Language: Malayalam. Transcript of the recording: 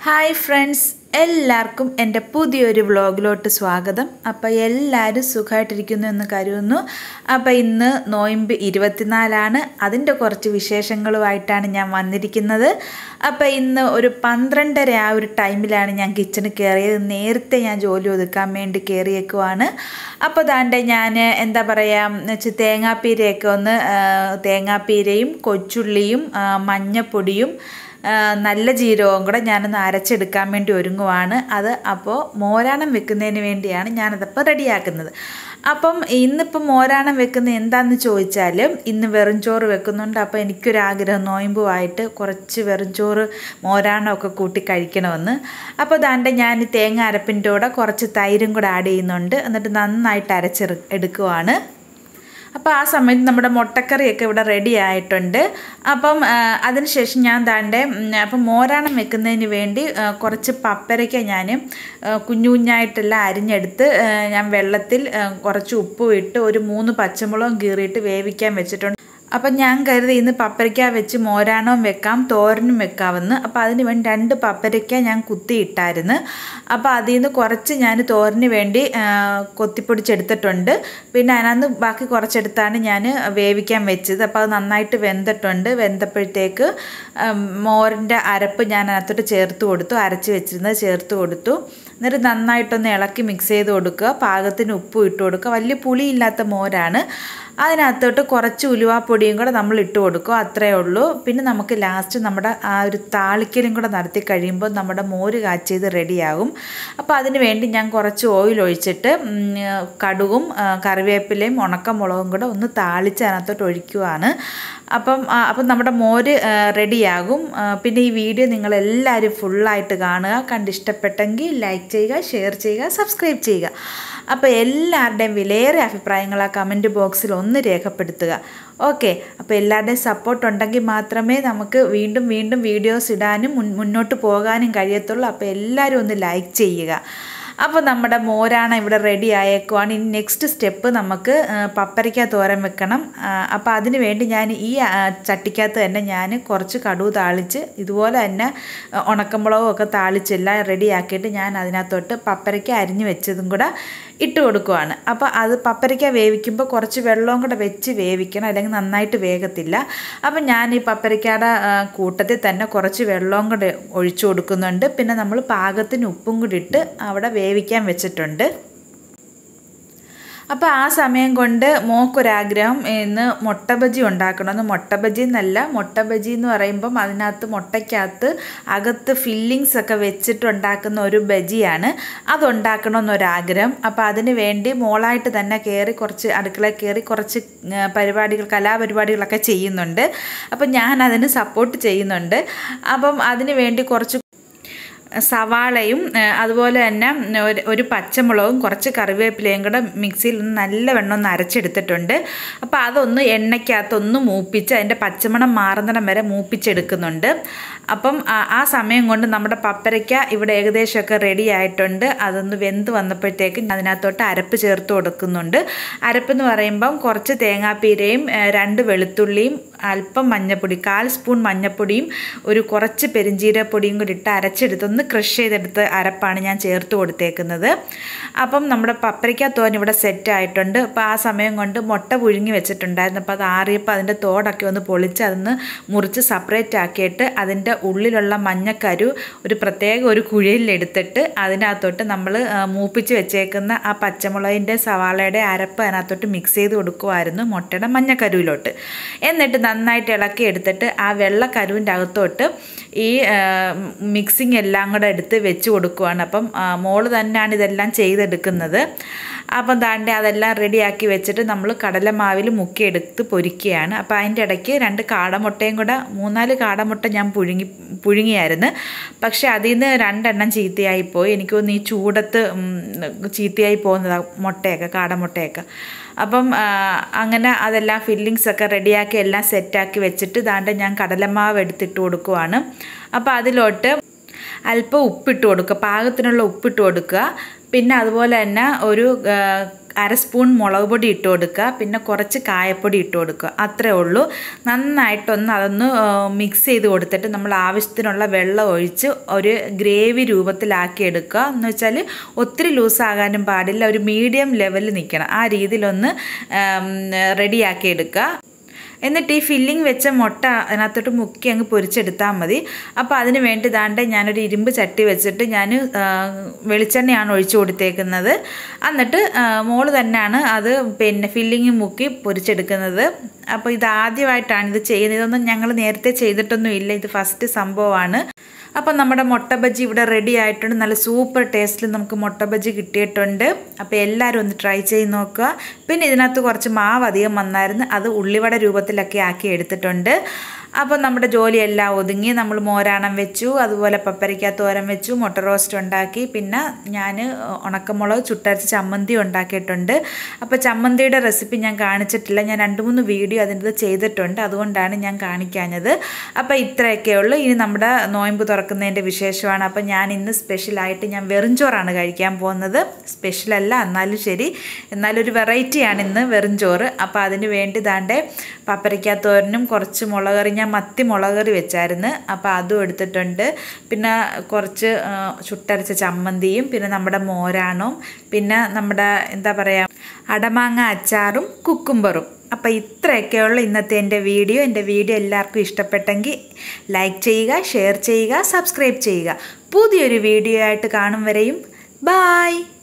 ഹായ് ഫ്രണ്ട്സ് എല്ലാവർക്കും എൻ്റെ പുതിയൊരു വ്ളോഗിലോട്ട് സ്വാഗതം അപ്പോൾ എല്ലാവരും സുഖമായിട്ടിരിക്കുന്നു എന്ന് കരുതുന്നു അപ്പോൾ ഇന്ന് നോയമ്പ് ഇരുപത്തിനാലാണ് അതിൻ്റെ കുറച്ച് വിശേഷങ്ങളുമായിട്ടാണ് ഞാൻ വന്നിരിക്കുന്നത് അപ്പോൾ ഇന്ന് ഒരു പന്ത്രണ്ടര ആ ഒരു ടൈമിലാണ് ഞാൻ കിച്ചണിൽ കയറിയത് നേരത്തെ ഞാൻ ജോലി ഒതുക്കാൻ വേണ്ടി കയറിയേക്കുവാണ് അപ്പോൾ ദാണ്ടെ ഞാൻ എന്താ പറയുക വെച്ചാൽ തേങ്ങാപ്പീരയൊക്കെ ഒന്ന് ആ, തേങ്ങാപ്പീരയും കൊച്ചുള്ളിയും ആ, മഞ്ഞപ്പൊടിയും ആ, നല്ല ജീരകവും കൂടെ ഞാനൊന്ന് അരച്ചെടുക്കാൻ വേണ്ടി ഒരുങ്ങുവാണ് അത് അപ്പോൾ മോരാണം വെക്കുന്നതിന് വേണ്ടിയാണ് ഞാനതപ്പോൾ റെഡിയാക്കുന്നത് അപ്പം ഇന്നിപ്പം മോരാണം വെക്കുന്നത് എന്താണെന്ന് ചോദിച്ചാൽ ഇന്ന് വെറും ചോറ് വെക്കുന്നുണ്ട് അപ്പോൾ എനിക്കൊരാഗ്രഹം നോയമ്പുമായിട്ട് കുറച്ച് വെറും ചോറ് മോരാണമൊക്കെ കൂട്ടി കഴിക്കണമെന്ന് അപ്പോൾ ദാണ്ടെ ഞാൻ തേങ്ങ അരപ്പിൻ്റെ കൂടെ കുറച്ച് തൈരും കൂടെ ആഡ് ചെയ്യുന്നുണ്ട് എന്നിട്ട് നന്നായിട്ട് അരച്ചെടു എടുക്കുവാണ് അപ്പോൾ ആ സമയത്ത് നമ്മുടെ മുട്ടക്കറിയൊക്കെ ഇവിടെ റെഡി ആയിട്ടുണ്ട് അപ്പം ആ, അതിനുശേഷം ഞാൻ താണ്ടെ ഉം, അപ്പം മോരാണം വെക്കുന്നതിന് വേണ്ടി ആ, കുറച്ച് പപ്പരയ്ക്ക ഞാൻ ആ, കുഞ്ഞു കുഞ്ഞായിട്ടെല്ലാം അരിഞ്ഞെടുത്ത് ആ, ഞാൻ വെള്ളത്തിൽ ആ, കുറച്ച് ഉപ്പും ഇട്ട് ഒരു മൂന്ന് പച്ചമുളകും കീറിയിട്ട് വേവിക്കാൻ വെച്ചിട്ടുണ്ട് അപ്പം ഞാൻ കരുതി ഇന്ന് പപ്പരയ്ക്ക വെച്ച് മോരാണവും വെക്കാം തോരനും വെക്കാമെന്ന് അപ്പോൾ അതിന് വേണ്ടി രണ്ട് പപ്പരയ്ക്ക ഞാൻ കുത്തിയിട്ടായിരുന്നു അപ്പോൾ അതിൽ നിന്ന് കുറച്ച് ഞാൻ തോരന് വേണ്ടി ആ, കൊത്തിപ്പൊടിച്ചെടുത്തിട്ടുണ്ട് പിന്നെ അതിനകത്ത് ബാക്കി കുറച്ചെടുത്താണ് ഞാൻ വേവിക്കാൻ വെച്ചത് അപ്പോൾ അത് നന്നായിട്ട് വെന്തിട്ടുണ്ട് വെന്തപ്പോഴത്തേക്ക് മോരിൻ്റെ അരപ്പ് ഞാൻ അതിനകത്തോട്ട് ചേർത്ത് കൊടുത്തു അരച്ച് വെച്ചിരുന്നത് ചേർത്ത് കൊടുത്തു എന്നിട്ട് നന്നായിട്ടൊന്ന് ഇളക്കി മിക്സ് ചെയ്ത് കൊടുക്കുക പാകത്തിന് ഉപ്പും ഇട്ട് കൊടുക്കുക വലിയ പുളിയില്ലാത്ത മോരാണ് അതിനകത്തോട്ട് കുറച്ച് ഉലുവാപ്പൊടിയും കൂടെ നമ്മൾ ഇട്ട് കൊടുക്കുക അത്രയേ ഉള്ളൂ പിന്നെ നമുക്ക് ലാസ്റ്റ് നമ്മുടെ ആ ഒരു താളിക്കലും കൂടെ നടത്തി കഴിയുമ്പോൾ നമ്മുടെ മോര് കാച്ചിയത് റെഡിയാകും അപ്പോൾ അതിന് വേണ്ടി ഞാൻ കുറച്ച് ഓയിൽ ഒഴിച്ചിട്ട് ഉം, കടുകും ആ, കറിവേപ്പിലയും ഉണക്കമുളകും കൂടെ ഒന്ന് താളിച്ച് അതിനകത്തോട്ട് ഒഴിക്കുവാണ് അപ്പം ആ, അപ്പം നമ്മുടെ മോര് ആ, റെഡിയാകും ആ, പിന്നെ ഈ വീഡിയോ നിങ്ങളെല്ലാവരും ഫുള്ളായിട്ട് കാണുക കണ്ടിഷ്ടപ്പെട്ടെങ്കിൽ ലൈക്ക് ചെയ്യുക ഷെയർ ചെയ്യുക സബ്സ്ക്രൈബ് ചെയ്യുക അപ്പോൾ എല്ലാവരുടെയും വിലയേറെ അഭിപ്രായങ്ങൾ ആ കമൻറ്റ് ബോക്സിൽ ഒന്ന് രേഖപ്പെടുത്തുക ഓക്കെ അപ്പോൾ എല്ലാവരുടെയും സപ്പോർട്ട് ഉണ്ടെങ്കിൽ മാത്രമേ നമുക്ക് വീണ്ടും വീണ്ടും വീഡിയോസ് ഇടാനും മുൻ മുന്നോട്ട് പോകാനും കഴിയത്തുള്ളൂ അപ്പോൾ എല്ലാവരും ഒന്ന് ലൈക്ക് ചെയ്യുക അപ്പോൾ നമ്മുടെ മോരാണ് ഇവിടെ റെഡി ആയേക്കുവാണ് ഇനി നെക്സ്റ്റ് സ്റ്റെപ്പ് നമുക്ക് ആ, പപ്പരയ്ക്ക തോരൻ വെക്കണം ആ, അപ്പോൾ അതിന് വേണ്ടി ഞാൻ ഈ ആ, ചട്ടിക്കകത്ത് തന്നെ ഞാൻ കുറച്ച് കടുവ് താളിച്ച് ഇതുപോലെ തന്നെ ആ, ഉണക്കമുളകും ഒക്കെ താളിച്ചെല്ലാം റെഡിയാക്കിയിട്ട് ഞാൻ അതിനകത്തോട്ട് പപ്പരയ്ക്ക അരിഞ്ഞ് വെച്ചതും കൂടെ ഇട്ട് കൊടുക്കുവാണ് അപ്പോൾ അത് പപ്പരയ്ക്ക വേവിക്കുമ്പോൾ കുറച്ച് വെള്ളവും കൂടെ വെച്ച് വേവിക്കണം അല്ലെങ്കിൽ നന്നായിട്ട് വേഗത്തില്ല അപ്പം ഞാൻ ഈ പപ്പരയ്ക്കയുടെ ആ, കൂട്ടത്തിൽ തന്നെ കുറച്ച് വെള്ളവും കൂടെ ഒഴിച്ചു കൊടുക്കുന്നുണ്ട് പിന്നെ നമ്മൾ പാകത്തിന് ഉപ്പും കൂടി ഇട്ട് അവിടെ വേവിക്കാൻ വെച്ചിട്ടുണ്ട് അപ്പോൾ ആ സമയം കൊണ്ട് മോക്കൊരാഗ്രഹം ഇന്ന് മുട്ട ബജി ഉണ്ടാക്കണമെന്ന് മുട്ട ബജി എന്നല്ല മുട്ട ബജി എന്ന് പറയുമ്പം അതിനകത്ത് മുട്ടയ്ക്കകത്ത് അകത്ത് ഫില്ലിങ്സ് ഒക്കെ വെച്ചിട്ടുണ്ടാക്കുന്ന ഒരു ബജിയാണ് അതുണ്ടാക്കണമെന്നൊരാഗ്രഹം അപ്പോൾ അതിന് വേണ്ടി മോളായിട്ട് തന്നെ കയറി കുറച്ച് അടുക്കളയിൽ കയറി കുറച്ച് ആ, പരിപാടികൾ കലാപരിപാടികളൊക്കെ ചെയ്യുന്നുണ്ട് അപ്പം ഞാൻ അതിന് സപ്പോർട്ട് ചെയ്യുന്നുണ്ട് അപ്പം അതിന് വേണ്ടി കുറച്ച് സവാളയും ആ, അതുപോലെ തന്നെ ഒരു ഒരു പച്ചമുളകും കുറച്ച് കറിവേപ്പിലയും കൂടെ മിക്സിയിൽ ഒന്ന് നല്ലവണ്ണം ഒന്ന് അരച്ചെടുത്തിട്ടുണ്ട് അപ്പോൾ അതൊന്ന് എണ്ണയ്ക്കകത്തൊന്ന് മൂപ്പിച്ച് അതിൻ്റെ പച്ചമണം മാറുന്നിടം വരെ മൂപ്പിച്ചെടുക്കുന്നുണ്ട് അപ്പം ആ- ആ സമയം കൊണ്ട് നമ്മുടെ പപ്പരയ്ക്ക ഇവിടെ ഏകദേശമൊക്കെ റെഡി ആയിട്ടുണ്ട് അതൊന്ന് വെന്ത് വന്നപ്പോഴത്തേക്കും അതിനകത്തോട്ട് അരപ്പ് ചേർത്ത് കൊടുക്കുന്നുണ്ട് അരപ്പെന്ന് പറയുമ്പം കുറച്ച് തേങ്ങാപ്പീരയും ആ, രണ്ട് വെളുത്തുള്ളിയും അല്പം മഞ്ഞപ്പൊടി കാൽ സ്പൂൺ മഞ്ഞപ്പൊടിയും ഒരു കുറച്ച് പെരിഞ്ചീരപ്പൊടിയും കൂടി ഇട്ട് അരച്ചെടുത്തൊന്ന് ക്രഷ് ചെയ്തെടുത്ത് അരപ്പാണ് ഞാൻ ചേർത്ത് കൊടുത്തേക്കുന്നത് അപ്പം നമ്മുടെ പപ്പരിക്ക തോൻ ഇവിടെ സെറ്റ് ആയിട്ടുണ്ട് അപ്പോൾ ആ സമയം കൊണ്ട് മുട്ട പുഴുങ്ങി വെച്ചിട്ടുണ്ടായിരുന്നു അപ്പോൾ അത് ആറിയപ്പോൾ അതിൻ്റെ തോടൊക്കെ ഒന്ന് പൊളിച്ച് അതൊന്ന് മുറിച്ച് സെപ്പറേറ്റ് ആക്കിയിട്ട് അതിൻ്റെ ഉള്ളിലുള്ള മഞ്ഞക്കരു ഒരു പ്രത്യേക ഒരു കുഴിയിലെടുത്തിട്ട് അതിനകത്തോട്ട് നമ്മൾ മൂപ്പിച്ച് വെച്ചേക്കുന്ന ആ പച്ചമുളകിൻ്റെ സവാളയുടെ അരപ്പ് അതിനകത്തോട്ട് മിക്സ് ചെയ്ത് കൊടുക്കുമായിരുന്നു മുട്ടയുടെ മഞ്ഞക്കരുവിലോട്ട് എന്നിട്ട് നന്നായിട്ട് ഇളക്കി എടുത്തിട്ട് ആ വെള്ള കരുവിൻ്റെ അകത്തോട്ട് ഈ മിക്സിങ് എല്ലാം കൂടെ എടുത്ത് വെച്ച് കൊടുക്കുവാണ് അപ്പം ആ, മോള് തന്നെയാണ് ഇതെല്ലാം ചെയ്തെടുക്കുന്നത് അപ്പം താണ്ടെ അതെല്ലാം റെഡിയാക്കി വെച്ചിട്ട് നമ്മൾ കടലമാവിൽ മുക്കിയെടുത്ത് പൊരിക്കുകയാണ് അപ്പോൾ അതിൻ്റെ ഇടയ്ക്ക് രണ്ട് കാടമുട്ടയും കൂടെ മൂന്നാല് കാടമുട്ട ഞാൻ പുഴുങ്ങി പുഴുങ്ങിയായിരുന്നു പക്ഷേ അതിൽ നിന്ന് രണ്ടെണ്ണം ചീത്തയായി പോയി എനിക്ക് തോന്നുന്നു ഈ ചൂടത്ത് ഉം, ചീത്തയായി പോകുന്നതാണ് മുട്ടയൊക്കെ കാടമുട്ടയൊക്കെ അപ്പം ആ, അങ്ങനെ അതെല്ലാം ഫില്ലിങ്സ് ഒക്കെ റെഡിയാക്കി എല്ലാം സെറ്റാക്കി വെച്ചിട്ട് ദാണ്ട് ഞാൻ കടലമാവ് എടുത്തിട്ട് കൊടുക്കുവാണ് അപ്പോൾ അതിലോട്ട് അല്പം ഉപ്പിട്ട് കൊടുക്കുക പാകത്തിനുള്ള ഉപ്പിട്ട് കൊടുക്കുക പിന്നെ അതുപോലെ തന്നെ ഒരു ആ, അര സ്പൂൺ മുളക് പൊടി ഇട്ട് കൊടുക്കുക പിന്നെ കുറച്ച് കായപ്പൊടി ഇട്ട് കൊടുക്കുക അത്രേ ഉള്ളൂ നന്നായിട്ടൊന്ന് അതൊന്ന് മിക്സ് ചെയ്ത് കൊടുത്തിട്ട് നമ്മൾ ആവശ്യത്തിനുള്ള വെള്ളം ഒഴിച്ച് ഒരു ഗ്രേവി രൂപത്തിലാക്കി എടുക്കുക എന്ന് വെച്ചാൽ ഒത്തിരി ലൂസാകാനും പാടില്ല ഒരു മീഡിയം ലെവലിൽ നിൽക്കണം ആ രീതിയിലൊന്ന് റെഡിയാക്കി എടുക്കുക എന്നിട്ട് ഈ ഫില്ലിംഗ് വെച്ച മുട്ട അതിനകത്തോട്ട് മുക്കി അങ്ങ് പൊരിച്ചെടുത്താൽ മതി അപ്പോൾ അതിന് വേണ്ടി ദാണ്ട് ഞാനൊരു ഇരുമ്പ് ചട്ടി വെച്ചിട്ട് ഞാൻ വെളിച്ചെണ്ണയാണ് ഒഴിച്ചു കൊടുത്തേക്കുന്നത് എന്നിട്ട് മോള് തന്നെയാണ് അത് പിന്നെ ഫില്ലിങ് മുക്കി പൊരിച്ചെടുക്കുന്നത് അപ്പോൾ ഇത് ആദ്യമായിട്ടാണ് ഇത് ചെയ്യുന്നത് ഇതൊന്നും ഞങ്ങൾ നേരത്തെ ചെയ്തിട്ടൊന്നും ഇല്ല ഇത് ഫസ്റ്റ് സംഭവമാണ് അപ്പം നമ്മുടെ മുട്ട ബജ്ജി ഇവിടെ റെഡി ആയിട്ടുണ്ട് നല്ല സൂപ്പർ ടേസ്റ്റിൽ നമുക്ക് മുട്ട ബജ്ജി കിട്ടിയിട്ടുണ്ട് അപ്പോൾ എല്ലാവരും ഒന്ന് ട്രൈ ചെയ്ത് നോക്കുക പിന്നെ ഇതിനകത്ത് കുറച്ച് മാവ് അധികം വന്നായിരുന്നു അത് ഉള്ളിവട രൂപത്തിലൊക്കെ ആക്കി എടുത്തിട്ടുണ്ട് അപ്പോൾ നമ്മുടെ ജോലിയെല്ലാം ഒതുങ്ങി നമ്മൾ മോരാണം വെച്ചു അതുപോലെ പപ്പരിക്ക തോരൻ വെച്ചു മുട്ട റോസ്റ്റ് ഉണ്ടാക്കി പിന്നെ ഞാൻ ഉണക്കമുളക് ചുട്ടരച്ച് ചമ്മന്തി ഉണ്ടാക്കിയിട്ടുണ്ട് അപ്പോൾ ചമ്മന്തിയുടെ റെസിപ്പി ഞാൻ കാണിച്ചിട്ടില്ല ഞാൻ രണ്ട് മൂന്ന് വീഡിയോ അതിൻ്റെ ചെയ്തിട്ടുണ്ട് അതുകൊണ്ടാണ് ഞാൻ കാണിക്കാഞ്ഞത് അപ്പോൾ ഇത്രയൊക്കെ ഉള്ളൂ ഇനി നമ്മുടെ നോയമ്പ് തുറക്കുന്നതിൻ്റെ വിശേഷമാണ് അപ്പോൾ ഞാൻ ഇന്ന് സ്പെഷ്യലായിട്ട് ഞാൻ വെറുംചോറാണ് കഴിക്കാൻ പോകുന്നത് സ്പെഷ്യലല്ല എന്നാലും ശരി എന്നാലും ഒരു വെറൈറ്റിയാണ് ഇന്ന് വെറുംചോറ് അപ്പോൾ അതിന് വേണ്ടി ദാണ്ടെ പപ്പരിക്ക തോരനും കുറച്ച് മുളകറി ഞാൻ മത്തി മുളകറി വെച്ചായിരുന്നു അപ്പോൾ അതും എടുത്തിട്ടുണ്ട് പിന്നെ കുറച്ച് ചുട്ടരച്ച ചമ്മന്തിയും പിന്നെ നമ്മുടെ മോരാണും പിന്നെ നമ്മുടെ എന്താ പറയുക അടമാങ്ങ അച്ചാറും കുക്കുംബറും അപ്പോൾ ഇത്രയൊക്കെയുള്ള ഇന്നത്തെ എൻ്റെ വീഡിയോ എൻ്റെ വീഡിയോ എല്ലാവർക്കും ഇഷ്ടപ്പെട്ടെങ്കിൽ ലൈക്ക് ചെയ്യുക ഷെയർ ചെയ്യുക സബ്സ്ക്രൈബ് ചെയ്യുക പുതിയൊരു വീഡിയോ ആയിട്ട് കാണും വരെയും ബായ്